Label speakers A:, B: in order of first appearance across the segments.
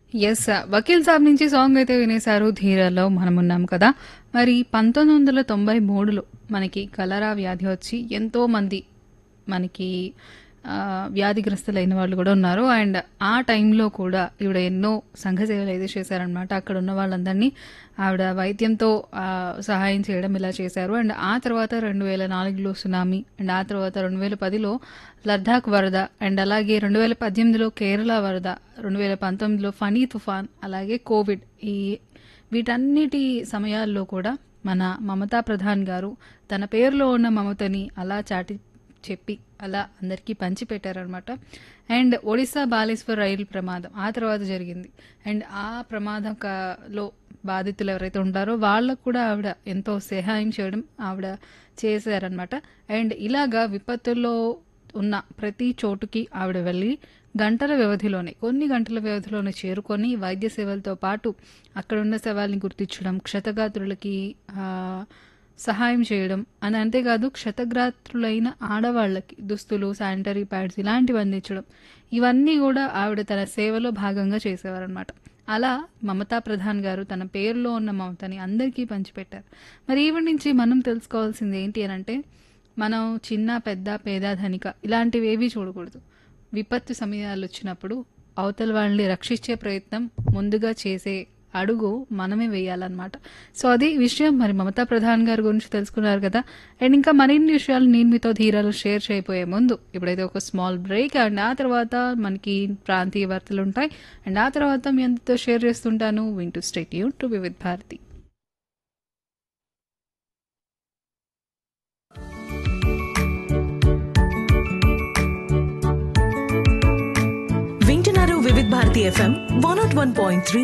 A: Yes. 'Vakeel సాబ్' నుంచి song అయితే వినేశారు 'ధీర'లో మనమున్నాం కదా! మరి 1993లో మనకి కలరా వ్యాధి వచ్చి ఎంతోమంది మనకి ఆహ్, వ్యాధిగ్రస్తులైన వాళ్ళు కూడా ఉన్నారు. అండ్ ఆ టైంలో కూడా ఈవిడ ఎన్నో సంఘ సేవలు అయితే చేశారనమాట. అక్కడ ఉన్న వాళ్ళందరినీ ఆవిడ వైద్యంతో ఆహ్, సహాయం చేయడం ఇలా చేశారు. అండ్ ఆ తర్వాత 2004లో సునామీ అండ్ ఆ తర్వాత 2010లో లద్దాఖ్ వరద అండ్ అలాగే 2018లో కేరళ వరద, 2019లో ఫనీ తుఫాన్ అలాగే కోవిడ్ ఈ వీటన్నిటి సమయాల్లో కూడా మన మమతా ప్రధాన్ గారు తన పేరులో ఉన్న మమతని అలా చాటి చెప్పి అలా అందరికీ పంచిపెట్టారనమాట. అండ్ ఒడిశా బాలేశ్వర్ రైలు ప్రమాదం ఆ తర్వాత జరిగింది. అండ్ ఆ ప్రమాదం క లో బాధితులు ఎవరైతే ఉంటారో వాళ్ళకు కూడా ఆవిడ ఎంతో సహాయం చేయడం ఆవిడ చేశారనమాట. అండ్ ఇలాగా విపత్తుల్లో ఉన్న ప్రతి చోటుకి ఆవిడ వెళ్ళి గంటల వ్యవధిలోనే కొన్ని గంటల వ్యవధిలోనే చేరుకొని వైద్య సేవలతో పాటు అక్కడున్న శవాల్ని గుర్తించడం, క్షతగాత్రులకి ఆహ్, సహాయం చేయడం అని అంతేకాదు క్షతగాత్రులైన ఆడవాళ్ళకి దుస్తులు, శానిటరీ ప్యాడ్స్ ఇలాంటివి అందించడం. ఇవన్నీ కూడా ఆవిడ తన సేవలో భాగంగా చేసేవారనమాట. అలా మమతా ప్రధాన్ గారు తన పేరులో ఉన్న మమతని అందరికీ పంచిపెట్టారు. మరి ఈవిడ నుంచి మనం తెలుసుకోవాల్సింది ఏంటి అనంటే మనం చిన్న, పెద్ద, పేద, ధనిక ఇలాంటివేవీ చూడకూడదు. విపత్తు సమయాలొచ్చినప్పుడు అవతల వాళ్ళని రక్షించే ప్రయత్నం ముందుగా చేసే అడుగు మనమే వేయాలన్నమాట. సో అది విషయం మరి మమతా ప్రధాన్ గారి గురించి తెలుసుకున్నారు కదా! అండ్ ఇంకా మరిన్ని విషయాలు నేను మీతో ధీరాలో షేర్ చేయబోయే ముందు ఇప్పుడైతే ఒక స్మాల్ బ్రేక్ అండ్ ఆ తర్వాత మనకి ప్రాంతీయ వార్తలుంటాయి. అండ్ ఆ తర్వాత మీ అందరితో షేర్ చేస్తుంటాను. వింటూ stay tune to Vividh Bharati.
B: వింటున్నారు Vividh Bharati FM one naught one point three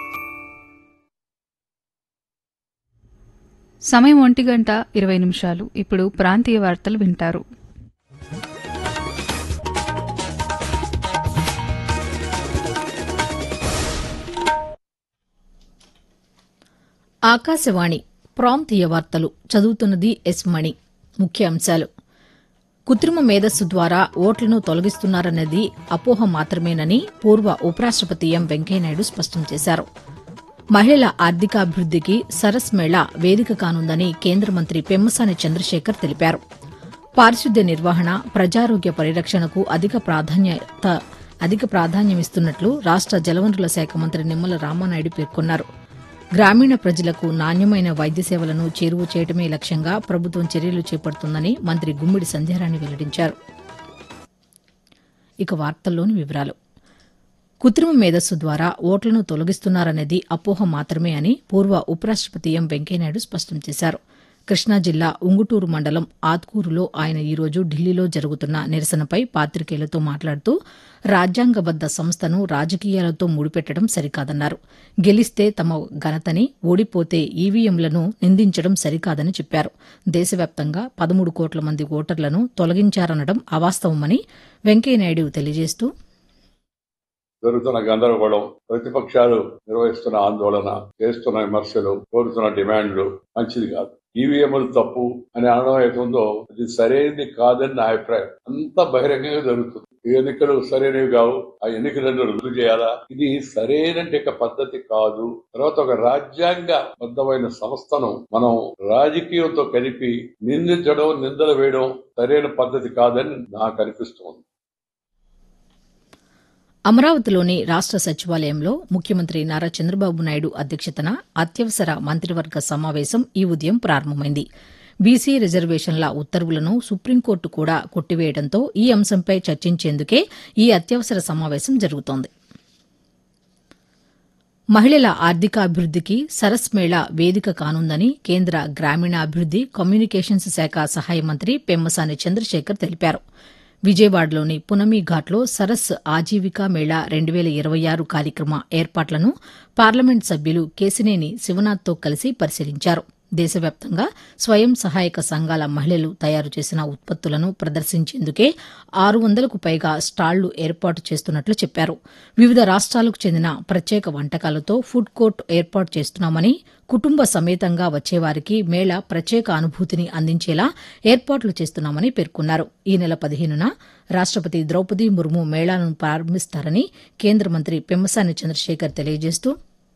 A: సమయం ఒంటి గంట ఇరవై నిమిషాలు ఇప్పుడు ప్రాంతీయ వార్తలు వింటారు
C: ఆకాశవాణి ప్రాంతీయ వార్తలు చదువుతున్నది ఎస్ మణి ముఖ్యాంశాలు కృత్రిమ మేధస్సు ద్వారా ఓట్లను తొలగిస్తున్నారన్నది అపోహ మాత్రమేనని పూర్వ ఉపరాష్టపతి ఎం వెంకయ్యనాయుడు స్పష్టం చేశారు మహిళల ఆర్థికాభివృద్దికి సరస్ మేళా వేదిక కానుందని కేంద్ర మంత్రి పెమ్మసాని చంద్రశేఖర్ తెలిపారు పారిశుద్ధ్య నిర్వహణ ప్రజారోగ్య పరిరక్షణకు అధిక ప్రాధాన్యత అధిక ప్రాధాన్యమిస్తున్నట్లు రాష్ట జలవనరుల శాఖ మంత్రి నిమ్మల రామానాయుడు పేర్కొన్నారు గ్రామీణ ప్రజలకు నాణ్యమైన వైద్య సేవలను చేరువ చేయడమే లక్ష్యంగా ప్రభుత్వం చర్యలు చేపడుతుందని మంత్రి గుమ్మిడి సంధ్యారాణి వెల్లడించారు ఇక వార్తల్లోని వివరాలు కృత్రిమ మేధస్సు ద్వారా ఓట్లను తొలగిస్తున్నారనేది అపోహ మాత్రమే అని పూర్వ ఉపరాష్టపతి ఎం వెంకయ్యనాయుడు స్పష్టం చేశారు కృష్ణా జిల్లా ఉంగుటూరు మండలం ఆత్కూరులో ఆయన ఈరోజు ఢిల్లీలో జరుగుతున్న నిరసనపై పాతికేయులతో మాట్లాడుతూ రాజ్యాంగబద్ద సంస్థను రాజకీయాలతో ముడిపెట్టడం సరికాదన్నారు గెలిస్తే తమ ఘనతని ఓడిపోతే ఈవీఎంలను నిందించడం సరికాదని చెప్పారు దేశవ్యాప్తంగా పదమూడు కోట్ల మంది ఓటర్లను తొలగించారనడం అవాస్తవమని వెంకయ్యనాయుడు తెలియజేస్తూ
D: జరుగుతున్న గందరగోళం ప్రతిపక్షాలు నిర్వహిస్తున్న ఆందోళన చేస్తున్న విమర్శలు కోరుతున్న డిమాండ్లు మంచిది కాదు ఈవీఎంలు తప్పు అని అనడం ఏతుందో అది సరైనది కాదని నా అభిప్రాయం అంత బహిరంగంగా జరుగుతుంది ఈ ఎన్నికలు సరైనవి కావు ఆ ఎన్నికలను రద్దు చేయాలా ఇది సరైన పద్ధతి కాదు తర్వాత ఒక రాజ్యాంగ బద్దమైన సంస్థను మనం రాజకీయంతో కలిపి నిందించడం నిందలు వేయడం సరైన పద్ధతి కాదని నాకు అనిపిస్తుంది
C: అమరావతిలోని రాష్ట సచివాలయంలో ముఖ్యమంత్రి నారా చంద్రబాబు నాయుడు అధ్యక్షతన అత్యవసర మంత్రివర్గ సమావేశం ఈ ఉదయం ప్రారంభమైంది బీసీ రిజర్వేషన్ల ఉత్తర్వులను సుప్రీంకోర్టు కూడా కొట్టివేయడంతో ఈ అంశంపై చర్చించేందుకే ఈ అత్యవసర సమావేశం జరుగుతోంది మహిళల ఆర్థికాభివృద్దికి సరస్ మేళా వేదిక కానుందని కేంద్ర గ్రామీణాభివృద్ది కమ్యూనికేషన్స్ శాఖ సహాయ మంత్రి పెమ్మసాని చంద్రశేఖర్ తెలిపారు విజయవాడలోని పునమి ఘాట్లో సరస్ ఆజీవికా మేళా రెండు వేల ఇరవై ఆరు కార్యక్రమ ఏర్పాట్లను పార్లమెంట్ సభ్యులు కేసినేని శివనాథ్తో కలిసి పరిశీలించారు దేశవ్యాప్తంగా స్వయం సహాయక సంఘాల మహిళలు తయారు చేసిన ఉత్పత్తులను ప్రదర్శించేందుకే ఆరు వందలకు పైగా స్టాళ్లు ఏర్పాటు చేస్తున్నట్లు చెప్పారు వివిధ రాష్ట్రాలకు చెందిన ప్రత్యేక వంటకాలతో ఫుడ్ కోర్ట్ ఏర్పాటు చేస్తున్నామని కుటుంబ సమేతంగా వచ్చేవారికి మేళా ప్రత్యేక అనుభూతిని అందించేలా ఏర్పాట్లు చేస్తున్నామని పేర్కొన్నారు ఈ నెల పదిహేనున రాష్టపతి ద్రౌపది ముర్ము మేళాను ప్రారంభిస్తారని కేంద్ర మంత్రి పెమ్మసాని చంద్రశేఖర్ తెలియజేస్తూ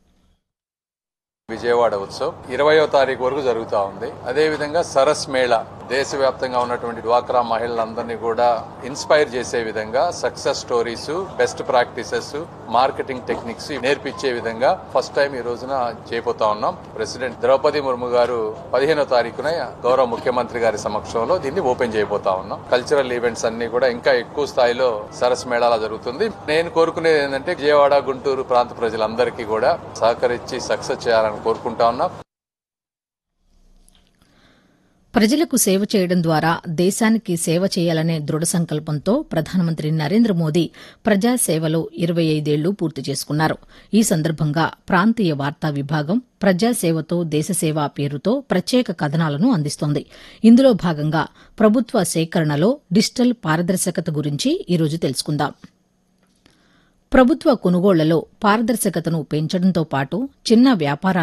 E: విజయవాడ ఉత్సవ్ ఇరవయో తారీఖు వరకు జరుగుతా ఉంది అదే విధంగా సరస్ మేళా దేశవ్యాప్తంగా ఉన్నటువంటి డ్వాక్రా మహిళలందరినీ కూడా ఇన్స్పైర్ చేసే విధంగా success stories best practices marketing techniques నేర్పించే విధంగా ఫస్ట్ టైం ఈ రోజున చేయబోతా ఉన్నాం ప్రెసిడెంట్ ద్రౌపది ముర్ము గారు పదిహేనో తారీఖున గౌరవ ముఖ్యమంత్రి గారి సమక్షంలో దీన్ని ఓపెన్ చేయబోతా ఉన్నాం కల్చరల్ ఈవెంట్స్ అన్ని కూడా ఇంకా ఎక్కువ స్థాయిలో సరస్ మేళాలా జరుగుతుంది నేను కోరుకునేది ఏంటంటే విజయవాడ గుంటూరు ప్రాంత ప్రజలందరికీ కూడా సహకరించి సక్సెస్ చేయాలని కోరుకుంటా ఉన్నాం
C: ప్రజలకు సేవ చేయడం ద్వారా దేశానికి సేవ చేయాలనే దృఢ సంకల్పంతో ప్రధానమంత్రి నరేంద్ర మోదీ ప్రజాసేవలో ఇరవై ఐదేళ్లు పూర్తి చేసుకున్నారు ఈ సందర్భంగా ప్రాంతీయ వార్తా విభాగం ప్రజాసేవతో దేశసేవ పేరుతో ప్రత్యేక కథనాలను అందిస్తోంది ఇందులో భాగంగా ప్రభుత్వ సేకరణలో డిజిటల్ పారదర్శకత గురించి ఈరోజు తెలుసుకుందాం ప్రభుత్వ కొనుగోళ్లలో పారదర్శకతను పెంచడంతో పాటు చిన్న వ్యాపారాల